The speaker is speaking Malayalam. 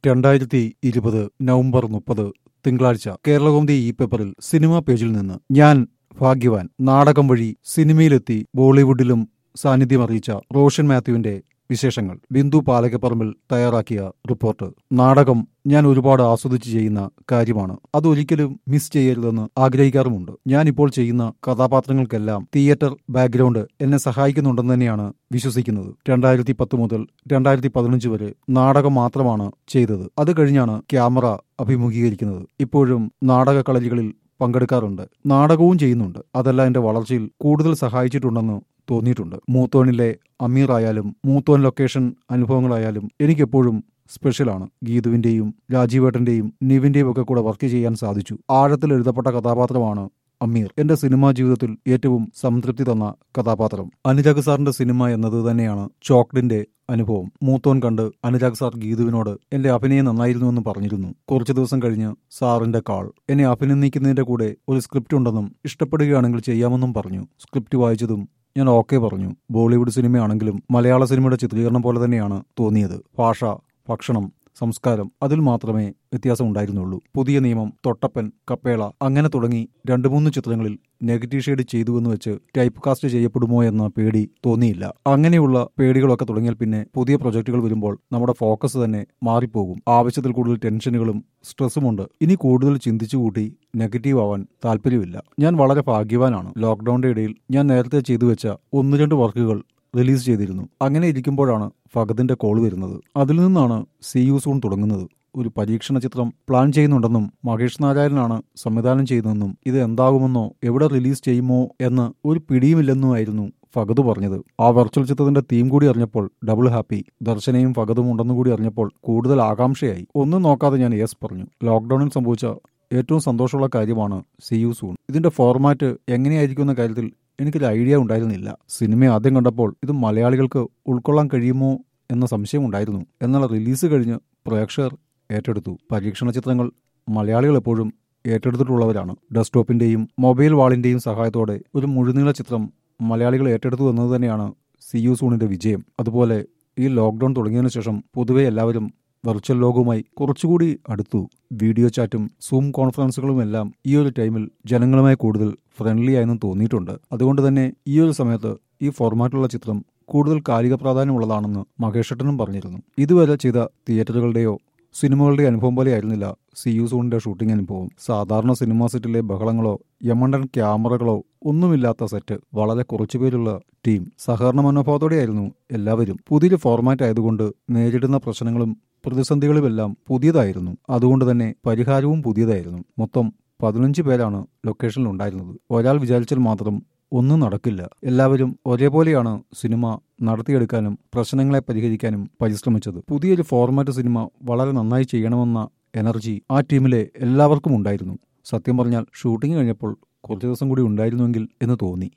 രണ്ടായിരത്തി ഇരുപത് നവംബർ മുപ്പത് തിങ്കളാഴ്ച കേരളകൗമുദി ഈ പേപ്പറിൽ സിനിമാ പേജിൽ നിന്ന് ഞാൻ ഭാഗ്യവാൻ നാടകം വഴി സിനിമയിലെത്തി ബോളിവുഡിലും സാന്നിധ്യം അറിയിച്ച റോഷൻ മാത്യുവിന്റെ വിശേഷങ്ങൾ ബിന്ദു പാലക്കപ്പറമ്പിൽ തയ്യാറാക്കിയ റിപ്പോർട്ട് നാടകം ഞാൻ ഒരുപാട് ആസ്വദിച്ച് ചെയ്യുന്ന കാര്യമാണ് അതൊരിക്കലും മിസ് ചെയ്യരുതെന്ന് ആഗ്രഹിക്കാറുമുണ്ട് ഞാൻ ഇപ്പോൾ ചെയ്യുന്ന കഥാപാത്രങ്ങൾക്കെല്ലാം തിയേറ്റർ ബാക്ക്ഗ്രൗണ്ട് എന്നെ സഹായിക്കുന്നുണ്ടെന്ന് തന്നെയാണ് വിശ്വസിക്കുന്നത് രണ്ടായിരത്തി പത്ത് മുതൽ രണ്ടായിരത്തി പതിനഞ്ച് വരെ നാടകം മാത്രമാണ് ചെയ്തത് അത് കഴിഞ്ഞാണ് ക്യാമറ അഭിമുഖീകരിക്കുന്നത് ഇപ്പോഴും നാടക കളരികളിൽ പങ്കെടുക്കാറുണ്ട് നാടകവും ചെയ്യുന്നുണ്ട് അതെല്ലാം എന്റെ വളർച്ചയിൽ കൂടുതൽ സഹായിച്ചിട്ടുണ്ടെന്ന് തോന്നിയിട്ടുണ്ട് മൂത്തോണിലെ അമീർ ആയാലും മൂത്തോൻ ലൊക്കേഷൻ അനുഭവങ്ങളായാലും എനിക്കെപ്പോഴും സ്പെഷ്യലാണ് ഗീതുവിന്റെയും രാജീവേട്ടന്റെയും നിവിന്റെയും ഒക്കെ കൂടെ വർക്ക് ചെയ്യാൻ സാധിച്ചു ആഴത്തിൽ എഴുതപ്പെട്ട കഥാപാത്രമാണ് അമീർ എന്റെ സിനിമാ ജീവിതത്തിൽ ഏറ്റവും സംതൃപ്തി തന്ന കഥാപാത്രം അനുരാഗ് സാറിന്റെ സിനിമ എന്നത് തന്നെയാണ് ചോക്ലിന്റെ അനുഭവം മൂത്തോൻ കണ്ട് അനുരാഗ് സാർ ഗീതുവിനോട് എന്റെ അഭിനയം നന്നായിരുന്നുവെന്ന് പറഞ്ഞിരുന്നു കുറച്ചു ദിവസം കഴിഞ്ഞ് സാറിന്റെ കാൾ എന്നെ അഭിനന്ദിക്കുന്നതിന്റെ കൂടെ ഒരു സ്ക്രിപ്റ്റ് ഉണ്ടെന്നും ഇഷ്ടപ്പെടുകയാണെങ്കിൽ ചെയ്യാമെന്നും പറഞ്ഞു സ്ക്രിപ്റ്റ് വായിച്ചതും ഞാൻ ഓക്കെ പറഞ്ഞു ബോളിവുഡ് സിനിമയാണെങ്കിലും മലയാള സിനിമയുടെ ചിത്രീകരണം പോലെ തന്നെയാണ് തോന്നിയത് ഭാഷ ഭക്ഷണം സംസ്കാരം അതിൽ മാത്രമേ വ്യത്യാസം ഉണ്ടായിരുന്നുള്ളൂ പുതിയ നിയമം തൊട്ടപ്പൻ കപ്പേള അങ്ങനെ തുടങ്ങി രണ്ടു മൂന്ന് ചിത്രങ്ങളിൽ നെഗറ്റീവ് ഷെയ്ഡ് ചെയ്തുവെന്ന് വെച്ച് ടൈപ്പ് കാസ്റ്റ് ചെയ്യപ്പെടുമോ എന്ന പേടി തോന്നിയില്ല അങ്ങനെയുള്ള പേടികളൊക്കെ തുടങ്ങിയാൽ പിന്നെ പുതിയ പ്രൊജക്ടുകൾ വരുമ്പോൾ നമ്മുടെ ഫോക്കസ് തന്നെ മാറിപ്പോകും ആവശ്യത്തിൽ കൂടുതൽ ടെൻഷനുകളും സ്ട്രെസ്സുമുണ്ട് ഇനി കൂടുതൽ ചിന്തിച്ചു കൂട്ടി നെഗറ്റീവ് ആവാൻ താല്പര്യമില്ല ഞാൻ വളരെ ഭാഗ്യവാനാണ് ലോക്ക്ഡൌണിന്റെ ഇടയിൽ ഞാൻ നേരത്തെ ചെയ്തു വെച്ച ഒന്ന് രണ്ട് വർക്കുകൾ റിലീസ് ചെയ്തിരുന്നു അങ്ങനെ ഇരിക്കുമ്പോഴാണ് ഫഗദിന്റെ കോൾ വരുന്നത് അതിൽ നിന്നാണ് സി യു സൂൺ തുടങ്ങുന്നത് ഒരു പരീക്ഷണ ചിത്രം പ്ലാൻ ചെയ്യുന്നുണ്ടെന്നും മഹേഷ് നാരായണനാണ് സംവിധാനം ചെയ്തതെന്നും ഇത് എന്താകുമെന്നോ എവിടെ റിലീസ് ചെയ്യുമോ എന്ന് ഒരു പിടിയുമില്ലെന്നുമായിരുന്നു ഫഗത് പറഞ്ഞത് ആ വെർച്വൽ ചിത്രത്തിന്റെ തീം കൂടി അറിഞ്ഞപ്പോൾ ഡബിൾ ഹാപ്പി ദർശനയും ഫഗതും ഉണ്ടെന്നു കൂടി അറിഞ്ഞപ്പോൾ കൂടുതൽ ആകാംക്ഷയായി ഒന്നും നോക്കാതെ ഞാൻ യെസ് പറഞ്ഞു ലോക്ക്ഡൌണിൽ സംഭവിച്ച ഏറ്റവും സന്തോഷമുള്ള കാര്യമാണ് സി യു സൂൺ ഇതിന്റെ ഫോർമാറ്റ് എങ്ങനെയായിരിക്കും എന്ന കാര്യത്തിൽ എനിക്കൊരു ഐഡിയ ഉണ്ടായിരുന്നില്ല സിനിമ ആദ്യം കണ്ടപ്പോൾ ഇത് മലയാളികൾക്ക് ഉൾക്കൊള്ളാൻ കഴിയുമോ എന്ന സംശയം ഉണ്ടായിരുന്നു എന്നാൽ റിലീസ് കഴിഞ്ഞ് പ്രേക്ഷകർ ഏറ്റെടുത്തു പരീക്ഷണ ചിത്രങ്ങൾ മലയാളികൾ എപ്പോഴും ഏറ്റെടുത്തിട്ടുള്ളവരാണ് ഡെസ്ക്ടോപ്പിന്റെയും മൊബൈൽ വാളിന്റെയും സഹായത്തോടെ ഒരു മുഴുനീള ചിത്രം മലയാളികൾ ഏറ്റെടുത്തു എന്നത് തന്നെയാണ് സി യു സൂണിന്റെ വിജയം അതുപോലെ ഈ ലോക്ക്ഡൌൺ തുടങ്ങിയതിനു ശേഷം പൊതുവെ എല്ലാവരും വെർച്വൽ ലോകവുമായി കുറച്ചുകൂടി അടുത്തു വീഡിയോ ചാറ്റും സൂം കോൺഫറൻസുകളും എല്ലാം ഈ ഒരു ടൈമിൽ ജനങ്ങളുമായി കൂടുതൽ ഫ്രണ്ട്ലി ആയെന്നും തോന്നിയിട്ടുണ്ട് അതുകൊണ്ട് തന്നെ ഈ ഒരു സമയത്ത് ഈ ഫോർമാറ്റിലുള്ള ചിത്രം കൂടുതൽ കാലിക പ്രാധാന്യമുള്ളതാണെന്ന് മഹേഷട്ടനും പറഞ്ഞിരുന്നു ഇതുവരെ ചെയ്ത തിയേറ്ററുകളുടെയോ സിനിമകളുടെ അനുഭവം പോലെ ആയിരുന്നില്ല സി യു സൂണിന്റെ ഷൂട്ടിംഗ് അനുഭവം സാധാരണ സിനിമാ സെറ്റിലെ ബഹളങ്ങളോ യമണ്ടൻ ക്യാമറകളോ ഒന്നുമില്ലാത്ത സെറ്റ് വളരെ കുറച്ചുപേരുള്ള ടീം സഹകരണ മനോഭാവത്തോടെയായിരുന്നു എല്ലാവരും പുതിയൊരു ഫോർമാറ്റ് ആയതുകൊണ്ട് നേരിടുന്ന പ്രശ്നങ്ങളും പ്രതിസന്ധികളുമെല്ലാം പുതിയതായിരുന്നു അതുകൊണ്ട് തന്നെ പരിഹാരവും പുതിയതായിരുന്നു മൊത്തം പതിനഞ്ച് പേരാണ് ലൊക്കേഷനിൽ ഉണ്ടായിരുന്നത് ഒരാൾ വിചാരിച്ചാൽ മാത്രം ഒന്നും നടക്കില്ല എല്ലാവരും ഒരേപോലെയാണ് സിനിമ നടത്തിയെടുക്കാനും പ്രശ്നങ്ങളെ പരിഹരിക്കാനും പരിശ്രമിച്ചത് പുതിയൊരു ഫോർമാറ്റ് സിനിമ വളരെ നന്നായി ചെയ്യണമെന്ന എനർജി ആ ടീമിലെ എല്ലാവർക്കും ഉണ്ടായിരുന്നു സത്യം പറഞ്ഞാൽ ഷൂട്ടിംഗ് കഴിഞ്ഞപ്പോൾ കുറച്ചു ദിവസം കൂടി ഉണ്ടായിരുന്നുവെങ്കിൽ എന്ന് തോന്നി